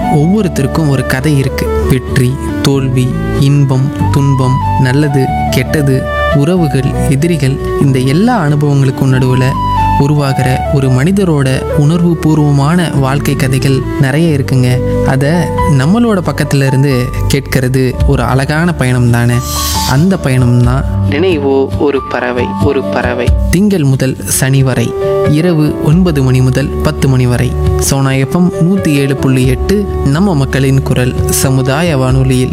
ஒவ்வொருத்தருக்கும் ஒரு கதை இருக்கு வெற்றி தோல்வி இன்பம் துன்பம் நல்லது கெட்டது உறவுகள் எதிரிகள் இந்த எல்லா அனுபவங்களுக்கும் நடுவில் உருவாகிற ஒரு மனிதரோட உணர்வு பூர்வமான வாழ்க்கை கதைகள் நிறைய இருக்குங்க அதை நம்மளோட பக்கத்துல இருந்து கேட்கறது ஒரு அழகான பயணம் தானே அந்த பயணம் தான் நினைவோ ஒரு பறவை ஒரு பறவை திங்கள் முதல் சனி வரை இரவு ஒன்பது மணி முதல் பத்து மணி வரை சோனா எஃப்எம் நூற்றி ஏழு புள்ளி எட்டு நம்ம மக்களின் குரல் சமுதாய வானொலியில்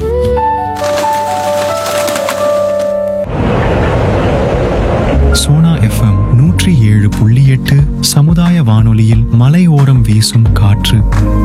சோனா எஃப்எம் நூற்றி ஏழு புள்ளி எட்டு சமுதாய வானொலியில் மலையோரம் வீசும் காற்று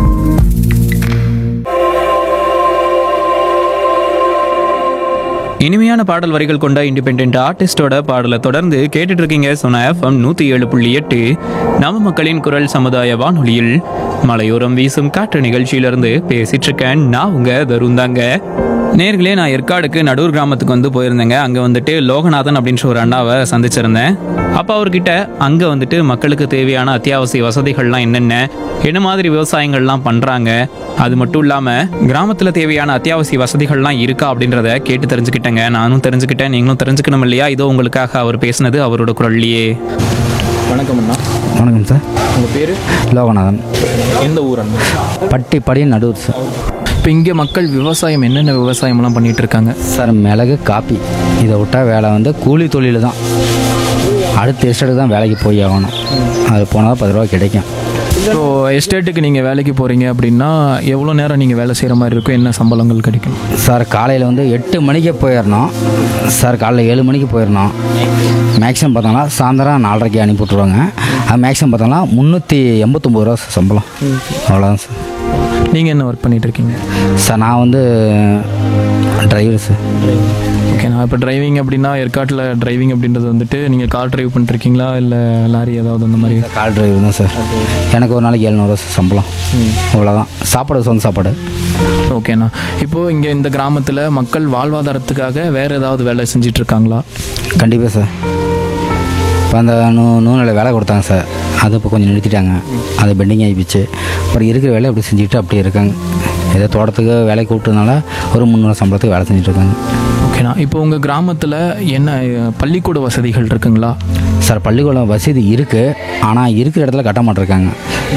இனிமையான பாடல் வரிகள் கொண்ட இண்டிபெண்ட் ஆர்டிஸ்டோட பாடலை தொடர்ந்து கேட்டுட்டு இருக்கீங்க சொன்ன எஃப்எம் நூற்றி ஏழு புள்ளி எட்டு நம்ம மக்களின் குரல் சமுதாய வானொலியில் மலையோரம் வீசும் காற்று நிகழ்ச்சியிலிருந்து பேசிட்டு இருக்கேன் நான் உங்க தருந்தாங்க நேர்களே நான் ஏற்காடுக்கு நடூர் கிராமத்துக்கு வந்து போயிருந்தேங்க அங்கே வந்துட்டு லோகநாதன் அப்படின்ற ஒரு அண்ணாவை சந்திச்சிருந்தேன் அப்போ அவர்கிட்ட அங்கே வந்துட்டு மக்களுக்கு தேவையான அத்தியாவசிய வசதிகள்லாம் என்னென்ன என்ன மாதிரி விவசாயங்கள்லாம் பண்ணுறாங்க அது மட்டும் இல்லாமல் கிராமத்தில் தேவையான அத்தியாவசிய வசதிகள்லாம் இருக்கா அப்படின்றத கேட்டு தெரிஞ்சுக்கிட்டேங்க நானும் தெரிஞ்சுக்கிட்டேன் நீங்களும் தெரிஞ்சுக்கணும் இல்லையா இதோ உங்களுக்காக அவர் பேசினது அவரோட குரல்லையே வணக்கம் அண்ணா வணக்கம் சார் உங்கள் பேர் லோகநாதன் எந்த ஊர் அண்ணா பட்டி படி நடுவர் சார் இப்போ இங்கே மக்கள் விவசாயம் என்னென்ன விவசாயம்லாம் பண்ணிட்டு இருக்காங்க சார் மிளகு காப்பி இதை விட்டால் வேலை வந்து கூலி தொழில் தான் அடுத்த எஸ்டேட்டுக்கு தான் வேலைக்கு போய் ஆகணும் அது போனால் தான் பத்து ரூபா கிடைக்கும் இப்போ எஸ்டேட்டுக்கு நீங்கள் வேலைக்கு போகிறீங்க அப்படின்னா எவ்வளோ நேரம் நீங்கள் வேலை செய்கிற மாதிரி இருக்கும் என்ன சம்பளங்கள் கிடைக்கும் சார் காலையில் வந்து எட்டு மணிக்கு போயிடணும் சார் காலைல ஏழு மணிக்கு போயிடணும் மேக்ஸிமம் பார்த்தோம்னா சாயந்தரம் நாலரைக்கு அனுப்பி விட்ருவாங்க அது மேக்ஸிமம் பார்த்தோம்னா முந்நூற்றி எண்பத்தொம்பது ரூபா சார் சம்பளம் அவ்வளோதான் சார் நீங்கள் என்ன ஒர்க் பண்ணிட்டு இருக்கீங்க சார் நான் வந்து டிரைவர் சார் ஓகே நான் இப்போ டிரைவிங் அப்படின்னா ஏற்காட்டில் டிரைவிங் அப்படின்றது வந்துட்டு நீங்கள் கார் டிரைவ் பண்ணிருக்கீங்களா இல்லை லாரி ஏதாவது அந்த மாதிரி கார் டிரைவர் தான் சார் எனக்கு ஒரு நாளைக்கு எழுநூறுவா சம்பளம் அவ்வளோதான் சாப்பாடு சொந்த சாப்பாடு ஓகேண்ணா இப்போது இங்கே இந்த கிராமத்தில் மக்கள் வாழ்வாதாரத்துக்காக வேறு ஏதாவது வேலை செஞ்சுட்டு இருக்காங்களா கண்டிப்பாக சார் இப்போ அந்த நூ நூலில் வேலை கொடுத்தாங்க சார் அது இப்போ கொஞ்சம் நிறுத்திட்டாங்க அது பெண்டிங் ஆகிப்போச்சு அப்புறம் இருக்கிற வேலை அப்படி செஞ்சுட்டு அப்படியே இருக்காங்க ஏதோ தோட்டத்துக்கு வேலைக்கு கூப்பிட்டதுனால ஒரு முந்நூறு சம்பளத்துக்கு வேலை செஞ்சுட்டு இருக்காங்க ஓகேண்ணா இப்போ உங்கள் கிராமத்தில் என்ன அஹ், பள்ளிக்கூட வசதிகள் இருக்குங்களா சார் பள்ளிக்கூடம் வசதி இருக்குது ஆனால் இருக்கிற இடத்துல கட்ட மாட்டிருக்காங்க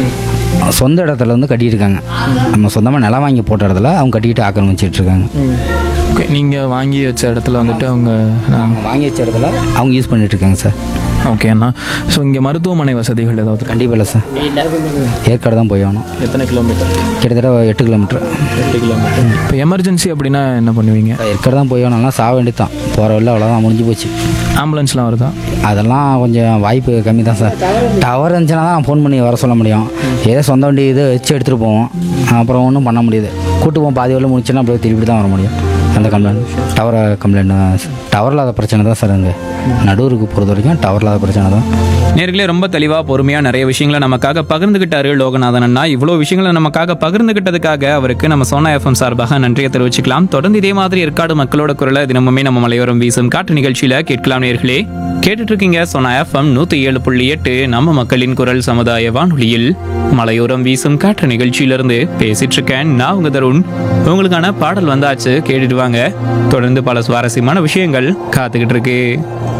சொந்த இடத்துல வந்து கட்டியிருக்காங்க நம்ம சொந்தமாக நிலம் வாங்கி போட்ட இடத்துல அவங்க கட்டிக்கிட்டு ஆக்கிரமிச்சிட்டு இருக்காங்க ஓகே நீங்கள் வாங்கி வச்ச இடத்துல வந்துட்டு அவங்க நான் அவங்க வாங்கி வச்ச இடத்துல அவங்க யூஸ் பண்ணிட்டு இருக்காங்க சார் ஓகே அண்ணா ஸோ இங்கே மருத்துவமனை வசதிகள் ஏதாவது கண்டிப்பாக இல்லை சார் ஏற்காடு தான் போய் ஆகணும் எத்தனை கிலோமீட்டர் கிட்டத்தட்ட எட்டு கிலோமீட்டர் எட்டு கிலோமீட்டர் இப்போ எமர்ஜென்சி அப்படின்னா என்ன பண்ணுவீங்க ஏற்காடு தான் போய் ஆகணும்னா சாக வேண்டியது தான் போகிற வழியில் அவ்வளோதான் முடிஞ்சு போச்சு ஆம்புலன்ஸ்லாம் வருதா அதெல்லாம் கொஞ்சம் வாய்ப்பு கம்மி தான் சார் டவர் இருந்துச்சுன்னா தான் ஃபோன் பண்ணி வர சொல்ல முடியும் ஏதோ சொந்த வண்டி இது வச்சு எடுத்துகிட்டு போவோம் அப்புறம் ஒன்றும் பண்ண முடியுது கூட்டு போவோம் பாதி வழியில் முடிச்சுன்னா அப்படியே திருப்பி தான் வர முடியும் அந்த கம்ப்ளைண்ட் டவர் கம்ப்ளைண்ட் தான் டவர் இல்லாத பிரச்சனை தான் சார் இங்கே நடுவருக்கு பொறுத்த வரைக்கும் டவர் இல்லாத பிரச்சனை தான் நேர்களே ரொம்ப தெளிவா பொறுமையா நிறைய விஷயங்களை நமக்காக பகிர்ந்துகிட்டாரு லோகநாதன் அண்ணா இவ்வளவு விஷயங்களை நமக்காக பகிர்ந்துகிட்டதுக்காக அவருக்கு நம்ம சோனா எஃப்எம் சார்பாக நன்றியை தெரிவிச்சுக்கலாம் தொடர்ந்து இதே மாதிரி ஏற்காடு மக்களோட குரலை தினமுமே நம்ம மலையோரம் வீசும் காட்டு நிகழ்ச்சியில கேட்கலாம் நேர்களே கேட்டுட்டு இருக்கீங்க சோனா எஃப்எம் நூத்தி ஏழு புள்ளி எட்டு நம்ம மக்களின் குரல் சமுதாய வானொலியில் மலையோரம் வீசும் காற்று நிகழ்ச்சியிலிருந்து பேசிட்டு இருக்கேன் நான் உங்க தருண் உங்களுக்கான பாடல் வந்தாச்சு கேட்டுட்டு வாங்க தொடர்ந்து பல சுவாரஸ்யமான விஷயங்கள் காத்துக்கிட்டு இருக்கு